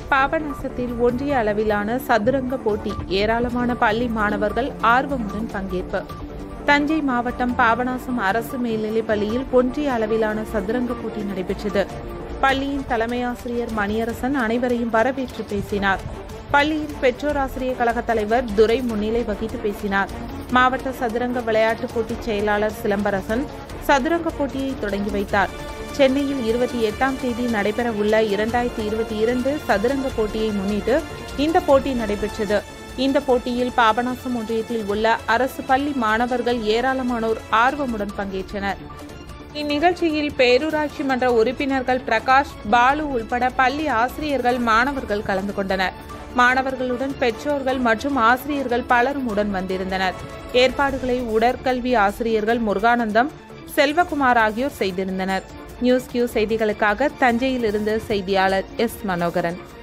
பாபநாசத்தில் ஒன்றிய அளவிலான சதுரங்க போட்டி ஏராளமான பள்ளி மாணவர்கள் ஆர்வமுடன் பங்கேற்பு தஞ்சை மாவட்டம் பாபநாசம் அரசு மேல்நிலைப் பள்ளியில் ஒன்றிய அளவிலான சதுரங்க போட்டி நடைபெற்றது பள்ளியின் தலைமை ஆசிரியர் மணியரசன் அனைவரையும் வரவேற்று பேசினார் பள்ளியின் பெற்றோர் ஆசிரியர் கழக தலைவர் துரை முன்னிலை வகித்து பேசினார் மாவட்ட சதுரங்க விளையாட்டுப் போட்டி செயலாளர் சிலம்பரசன் சதுரங்க போட்டியை தொடங்கி வைத்தார் சென்னையில் இருபத்தி எட்டாம் தேதி நடைபெற உள்ள இரண்டாயிரத்தி இருபத்தி இரண்டு சதுரங்க போட்டியை முன்னிட்டு இந்த போட்டி நடைபெற்றது இந்த போட்டியில் பாபநாசம் ஒன்றியத்தில் உள்ள அரசு பள்ளி மாணவர்கள் ஏராளமானோர் ஆர்வமுடன் பங்கேற்றனர் இந்நிகழ்ச்சியில் பேரூராட்சி மன்ற உறுப்பினர்கள் பிரகாஷ் பாலு உள்பட பள்ளி ஆசிரியர்கள் மாணவர்கள் கலந்து கொண்டனர் மாணவர்களுடன் பெற்றோர்கள் மற்றும் ஆசிரியர்கள் பலரும் உடன் வந்திருந்தனர் ஏற்பாடுகளை உடற்கல்வி ஆசிரியர்கள் முருகானந்தம் செல்வகுமார் ஆகியோர் செய்திருந்தனர் நியூஸ் கியூ செய்திகளுக்காக தஞ்சையிலிருந்து செய்தியாளர் எஸ் மனோகரன்